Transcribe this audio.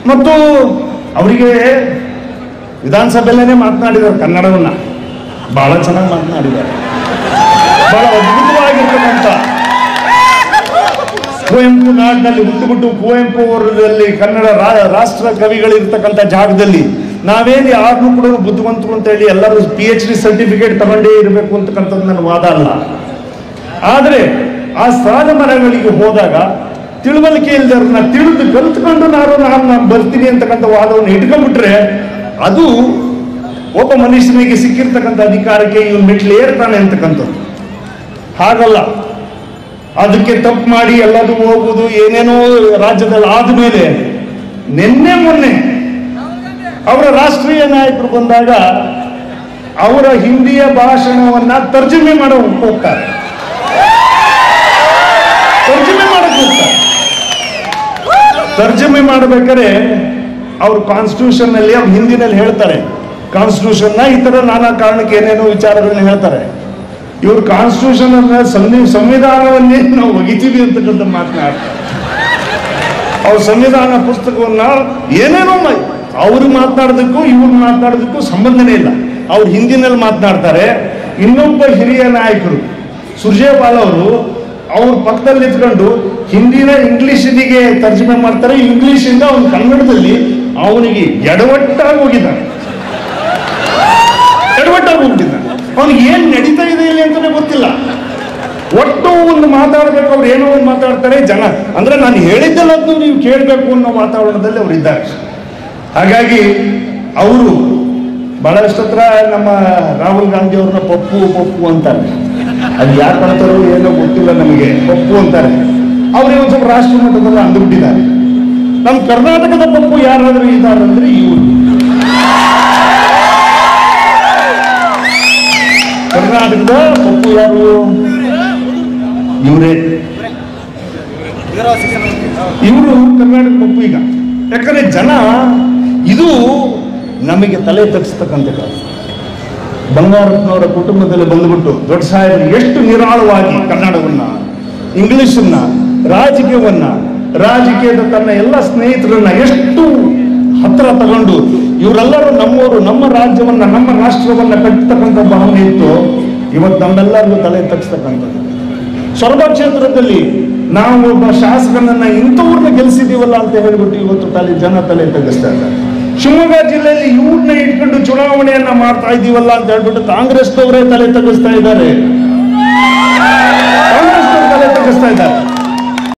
ಮತ್ತು ಅವರಿಗೆ ವಿಧಾನಸಭೆಯಲ್ಲೇ ಮಾತನಾಡಿದ್ದಾರೆ ಕನ್ನಡವನ್ನ ಬಹಳ ಚೆನ್ನಾಗಿ ಮಾತನಾಡಿದ್ದಾರೆ ಬಹಳ ಅದ್ಭುತವಾಗಿರ್ತಕ್ಕಂಥ ಕುವೆಂಪು ನಾಡಿನಲ್ಲಿ ಹುಟ್ಟುಬಿಟ್ಟು ಕುವೆಂಪು ಅವರಲ್ಲಿ ಕನ್ನಡ ರಾ- ರಾಷ್ಟ್ರ ಕವಿಗಳಿರ್ತಕ್ಕಂಥ ಜಾಗದಲ್ಲಿ ನಾವೇನು ಯಾರನ್ನೂ ಕೂಡ ಬುದ್ಧಿವಂತರು ಅಂತ ಹೇಳಿ ಎಲ್ಲರೂ ಪಿ ಎಚ್ ಡಿ ಸರ್ಟಿಫಿಕೇಟ್ ತಗೊಂಡೇ ಇರಬೇಕು ಅಂತಕ್ಕಂಥದ್ದು ನನ್ನ ವಾದ ಅಲ್ಲ ಆದರೆ ಆ ಸ್ಥಾನಮಾನಗಳಿಗೆ ಹೋದಾಗ ತಿಳುವಳಿಕೆ ಇಲ್ದವ್ರನ್ನ ತಿಳಿದು ಕಲ್ತ್ಕೊಂಡು ನಾನು ನಾನು ನಾನು ಬರ್ತೀನಿ ಅಂತಕ್ಕಂಥ ವಾದವನ್ನು ಇಟ್ಕೊಂಡ್ಬಿಟ್ರೆ ಅದು ಒಬ್ಬ ಮನುಷ್ಯನಿಗೆ ಸಿಕ್ಕಿರ್ತಕ್ಕಂಥ ಅಧಿಕಾರಕ್ಕೆ ಇವನು ಮೆಟ್ಲು ಏರ್ತಾನೆ ಅಂತಕ್ಕಂಥದ್ದು ಹಾಗಲ್ಲ ಅದಕ್ಕೆ ತಪ್ಪು ಮಾಡಿ ಎಲ್ಲದೂ ಹೋಗುದು ಏನೇನೋ ರಾಜ್ಯದಲ್ಲಿ ಆದ್ಮೇಲೆ ನಿನ್ನೆ ಮೊನ್ನೆ ಅವರ ರಾಷ್ಟ್ರೀಯ ನಾಯಕರು ಬಂದಾಗ ಅವರ ಹಿಂದಿಯ ಭಾಷಣವನ್ನ ತರ್ಜುಮೆ ಮಾಡೋ ಹೋಗ್ತಾರೆ ತರ್ಜುಮೆ ಮಾಡಕ್ ಹೋಗ್ತಾರೆ ತರ್ಜುಮೆ ಮಾಡಬೇಕಾದ್ರೆ ಅವ್ರ ಕಾನ್ಸ್ಟಿಟ್ಯೂಷನ್ ನಲ್ಲಿ ಅವ್ರು ಹಿಂದಿನಲ್ಲಿ ಹೇಳ್ತಾರೆ ಕಾನ್ಸ್ಟಿಟ್ಯೂಷನ್ ನ ಈ ತರ ನಾನಾ ಕಾರಣಕ್ಕೆ ಏನೇನೋ ವಿಚಾರಗಳನ್ನ ಹೇಳ್ತಾರೆ ಇವ್ರು ಕಾನ್ಸ್ಟಿಟ್ಯೂಷನ್ ಅನ್ನ ಸಂವಿ- ಸಂವಿಧಾನವನ್ನೇ ನಾವು ಒಗಿತೀವಿ ಅಂತಕ್ಕಂಥ ಮಾತನಾಡ್ತಾರೆ ಅವ್ರ ಸಂವಿಧಾನ ಪುಸ್ತಕವನ್ನ ಏನೇನೋ ಮಾ- ಅವ್ರು ಮಾತನಾಡೋದಕ್ಕೂ ಇವ್ರು ಮಾತನಾಡೋದಕ್ಕೂ ಸಂಬಂಧನೇ ಇಲ್ಲ ಅವ್ರು ಹಿಂದಿನಲ್ಲಿ ಮಾತನಾಡ್ತಾರೆ ಇನ್ನೊಬ್ಬ ಹಿರಿಯ ನಾಯಕರು ಸುರ್ಜೇವಾಲ್ ಅವರು ಅವ್ರ ಪಕ್ಕದಲ್ಲಿ ನಿಂತ್ಕೊಂಡು ಹಿಂದಿನ ಇಂಗ್ಲಿಷಿನಿಗೆ ತರ್ಜುಮೆ ಮಾಡ್ತಾರೆ ಇಂಗ್ಲಿಷಿಂದ ಅವ್ನು ಕನ್ನಡದಲ್ಲಿ ಅವನಿಗೆ ಎಡವಟ್ಟಾಗಿ ಹೋಗಿದ್ದಾನೆ ಎಡವಟ್ಟಾಗಿ ಹೋಗ್ತಿದ್ದಾನೆ ಅವನಿಗೆ ಏನ್ ನಡೀತಾ ಇದೆ ಇಲ್ಲಿ ಅಂತಾನೆ ಗೊತ್ತಿಲ್ಲ ಒಟ್ಟು ಒಂದು ಮಾತಾಡ್ಬೇಕು ಅವ್ರು ಏನೋ ಒಂದು ಮಾತಾಡ್ತಾರೆ ಜನ ಅಂದ್ರೆ ನಾನು ಹೇಳಿದ್ದೆಲ್ಲದ್ದು ನೀವು ಕೇಳಬೇಕು ಅನ್ನೋ ವಾತಾವರಣದಲ್ಲಿ ಅವ್ರು ಇದ್ದಾರೆ ಹಾಗಾಗಿ ಅವರು ಬಹಳಷ್ಟು ಹತ್ರ ನಮ್ಮ ರಾಹುಲ್ ಗಾಂಧಿ ಅವ್ರನ್ನ ಪಪ್ಪು ಪಪ್ಪು ಅಂತಾರೆ ಅದು ಯಾಕೆ ಅಂತಾರೋ ಏನೋ ಗೊತ್ತಿಲ್ಲ ನಮಗೆ ಪಪ್ಪು ಅಂತಾರೆ ಅವ್ರಿಗೆ ಒಂದು ಸ್ವಲ್ಪ ರಾಷ್ಟ್ರ ಮಟ್ಟದಲ್ಲಿ ಅಂದುಬಿಟ್ಟಿದ್ದಾರೆ ನಮ್ಮ ಕರ್ನಾಟಕದ ಪಪ್ಪು ಯಾರಾದ್ರೂ ಇದ್ದಾರೆ ಅಂದ್ರೆ ಇವರು ಕರ್ನಾಟಕದ ಪಪ್ಪು ಯಾರು ಇವರೇ ಇವರು ಕರ್ನಾಟಕ ಪಪ್ಪು ಈಗ ಯಾಕಂದ್ರೆ ಜನ ಇದು ನಮಗೆ ತಲೆ ತಗ್ಸ್ತಕ್ಕಂಥ ಕಾಲ ಬಂಗಾರಪ್ಪನವರ ಕುಟುಂಬದಲ್ಲಿ ಬಂದುಬಿಟ್ಟು ದೊಡ್ಡ ಸಾಹೇಬರು ಎಷ್ಟು ನಿರಾಳವಾಗಿ ಕನ್ನಡವನ್ನ ಇಂಗ್ಲಿಷನ್ನ ರಾಜಕೀಯವನ್ನ ರಾಜಕೀಯದ ತನ್ನ ಎಲ್ಲ ಸ್ನೇಹಿತರನ್ನ ಎಷ್ಟು ಹತ್ರ ತಗೊಂಡು ಇವರೆಲ್ಲರೂ ನಮ್ಮವರು ನಮ್ಮ ರಾಜ್ಯವನ್ನ ನಮ್ಮ ರಾಷ್ಟ್ರವನ್ನ ಕಟ್ಟತಕ್ಕಂಥ ಭಾವನೆ ಇತ್ತು ಇವತ್ತು ನಮ್ಮೆಲ್ಲರಿಗೂ ತಲೆ ತಗ್ಸ್ತಕ್ಕಂಥದ್ದು ಸೊರಬ ಕ್ಷೇತ್ರದಲ್ಲಿ ನಾವು ಒಬ್ಬ ಶಾಸಕನನ್ನ ಇಂಥವ್ರನ್ನ ಗೆಲ್ಸಿದೀವಲ್ಲ ಅಂತ ಹೇಳ್ಬಿಟ್ಟು ಇವತ್ತು ತಲೆ ಜನ ತಲೆ ತಗ್ಗಿಸ್ತಾ ಇದ್ದಾರೆ ಶಿವಮೊಗ್ಗ ಜಿಲ್ಲೆಯಲ್ಲಿ ಇವ್ರನ್ನ ಇಟ್ಕೊಂಡು ಚುನಾವಣೆಯನ್ನ ಮಾಡ್ತಾ ಇದೀವಲ್ಲ ಅಂತ ಹೇಳ್ಬಿಟ್ಟು ಕಾಂಗ್ರೆಸ್ನವರೇ ತಲೆ ತಗ್ಗಿಸ್ತಾ ಇದ್ದಾರೆ ಕಾಂಗ್ರೆಸ್ನವ್ರು ತಲೆ ತಗ್ಗಿಸ್ತಾ ಇದ್ದಾರೆ